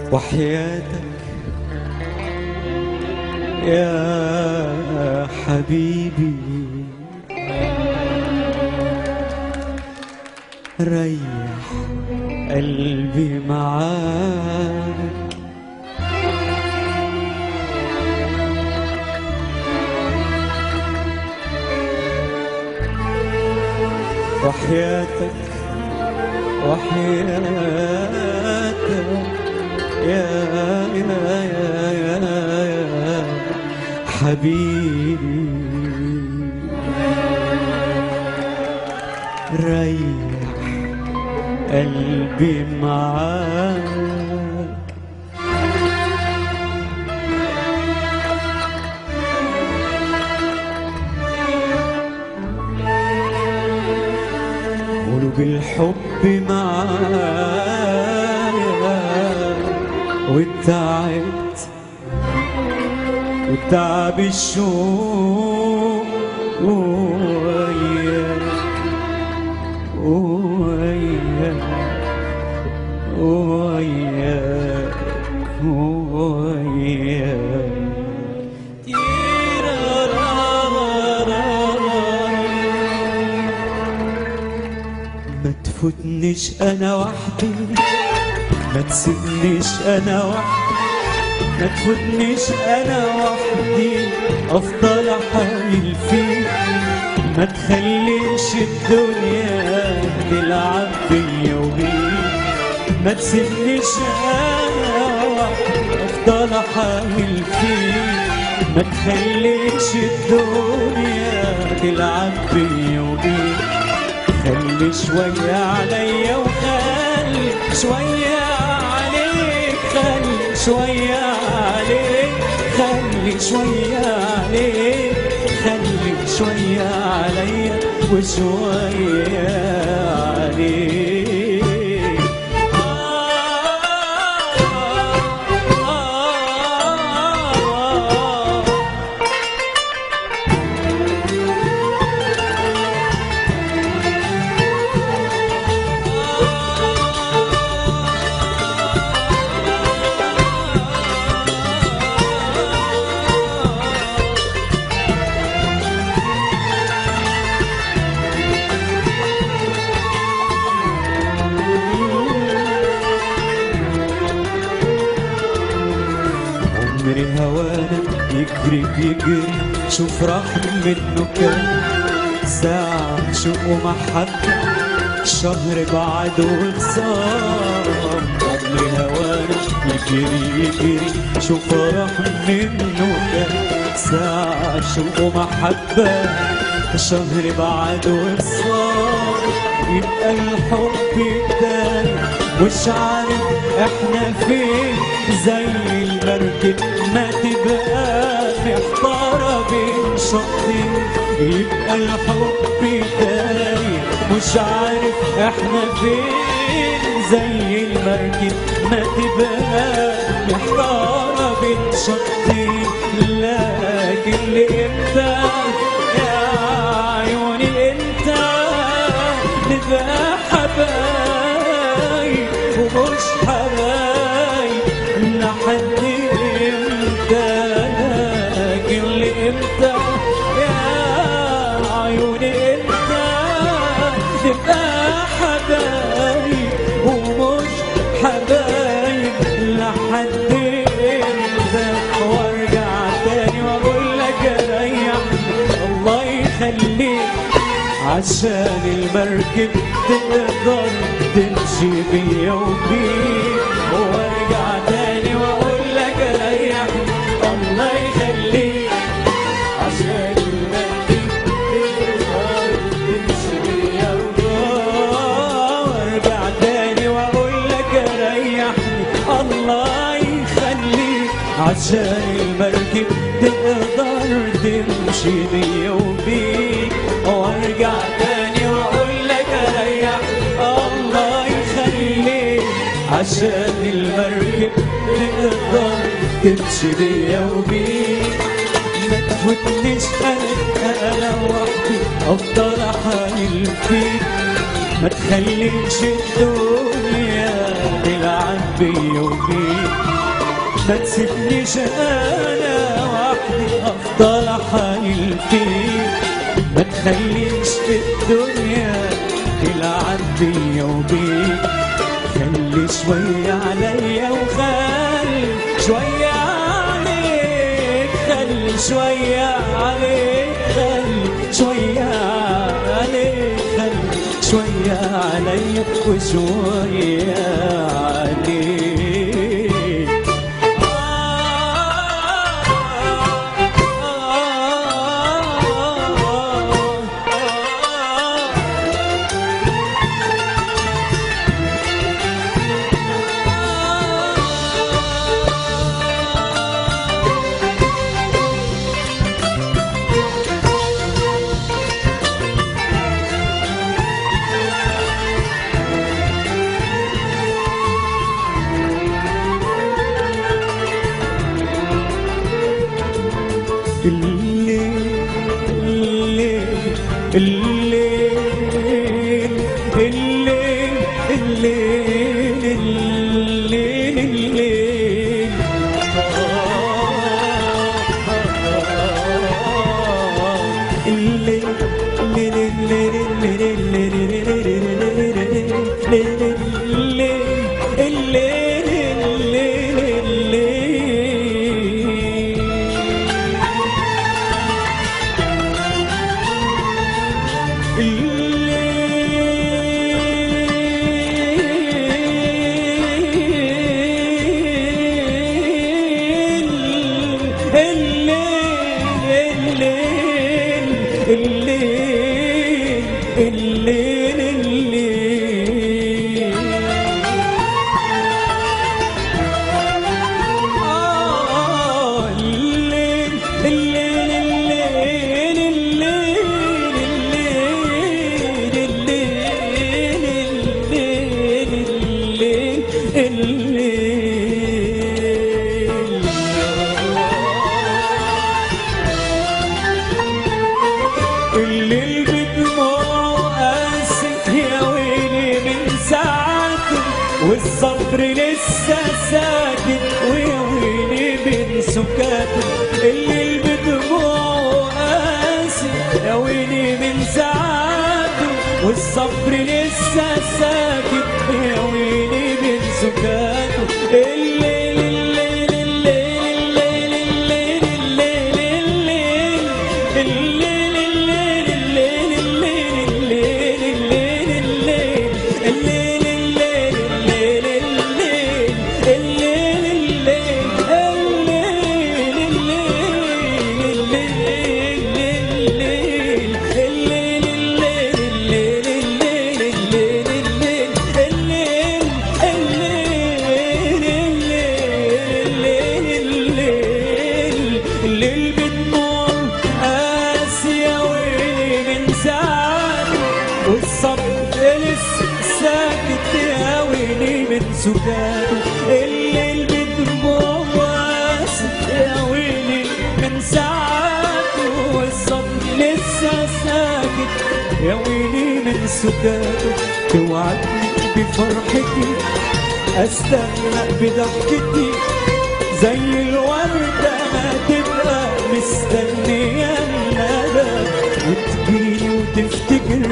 وحياتك يا حبيبي ريح قلبي معاك وحياتك وحياتك يا يا يا يا, يا حبيبي ريح قلبي معاك قولوا بالحب معايا وتعبت وتعب الشوق وياك وياك وياك وياك ما تفوتنيش انا وحدي ما تسيبنيش انا وحدي ما تفوتنيش انا وحدي افضل احايل فيك ما تخليش الدنيا تلعب بيا وبيك ما تسيبنيش انا وحدي افضل احايل فيك ما تخليش الدنيا تلعب بيا وبيك خلي شوية عليا وخلي شوية عليك خلي شوية عليك خلي شوية عليك خلي شوية عليا وشوية عليك عمري هوانا يجري بيجري شوف راح منه كام ساعة شوق ومحبة شهر بعد وخسارة عمري هوانا يجري يجري شوف راح منه كام ساعة شوق ومحبة شهر بعد وخسارة يبقى الحب بداية مش عارف احنا فين زي المركب ما تبقى محتارة بين شطين يبقى الحب دايم مش عارف احنا فين زي المركب ما تبقى محتارة بين شطين لكن لامتى يا عيوني انت نبقى حبايب ومش حبايب لحد امتى لكن لامتى يا عيوني انت نبقى حبايب ومش حبايب لحد امتى وارجع تاني واقول لك ريح الله يخليك عشان المركب تقدر تمشي بيا وبيك وارجع تاني واقول لك ريح الله يخليك عشان المركب تقدر تمشي بيا وبيك وارجع تاني واقول لك ريحني الله يخليك عشان المركب تقدر تمشي بيا وبيك وارجع تاني واقول لك ريح الله يخليك عشان المركب تقدر تمشي بيا وبيك ما تفوتنيش انا انا وحدي افضل احايل فيك ما تخليش الدنيا تلعب بيا وبيك ما تسيبنيش انا وحدي افضل احايل فيك ما تخليش الدنيا تلعب بيا وبيك خلي شوية عليا وخلي شوية عليك خلي شوية عليك خلي شوية عليك خلي شوية عليا وشوية عليك الليل الليل الليل الليل الليل الليل الليل الليل الليل الليل الليل آه، الليل الليل الليل الليل الليل الليل الليل الليل بدموع قاسي يا ويلي من ساعته والصبر لسه ساكت ويا ويلي من سكاته الليل بدموع قاسي يا ويلي من ساعته والصبر لسه ساكت يا ويلي من سكاته الليل الليل الليل الليل الليل الليل الليل الليل الليل بالنور قاسية ويلي من ساعته والصبر لسه ساكت يا ويلي من سكاته الليل بدموع قاسي يا ويلي من ساعته والصبر لسه ساكت يا ويلي من سكاته توعدني بفرحتي استنى بضحكتي زي الوردة ما تبقى مستنية الندى وتجيني وتفتكر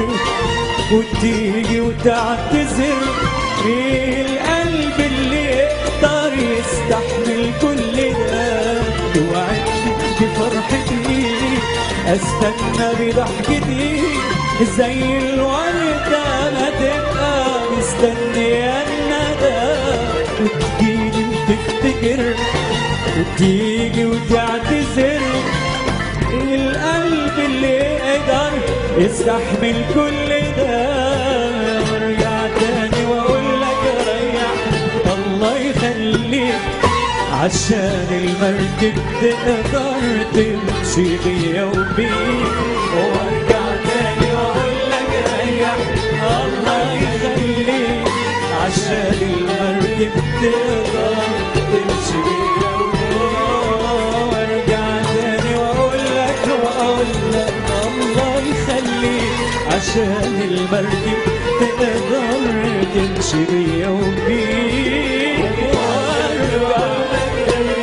وتيجي وتعتذر في القلب اللي يقدر يستحمل كل ده توعدني بفرحتي استنى بضحكتي زي الوردة ما تبقى مستنية الندى وتجيني وتفتكر وتيجي وتعتذر القلب اللي يقدر يستحمل كل ده وارجع تاني واقول لك ريح الله يخليك عشان المركب تقدر تمشي بيا وبيك وارجع تاني واقول لك ريح الله يخليك عشان المركب تقدر تمشي بيا وبيك وارجع تاني واقول لك واقول لك الله يخليك عشان المركب تقدر تمشي بيا وبيك وارجع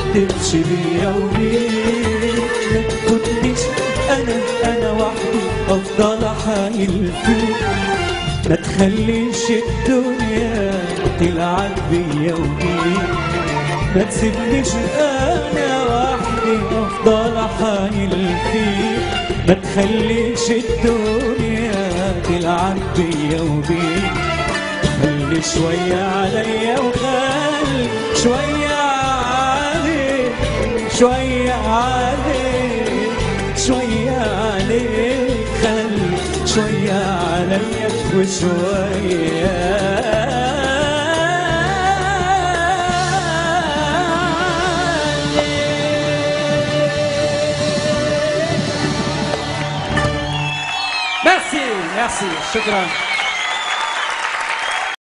تختمش بيا وبيك ما تكونيش انا انا وحدي افضل احايل فيك ما تخليش الدنيا تلعب بيا وبيك ما تسيبنيش انا وحدي افضل احايل فيك ما تخليش الدنيا تلعب بيا وبيك خلي شوية عليا وخلي شوية عليك شوية عليك شوية عليك خلي شوية عليا وشوية ميرسي ميرسي شكرا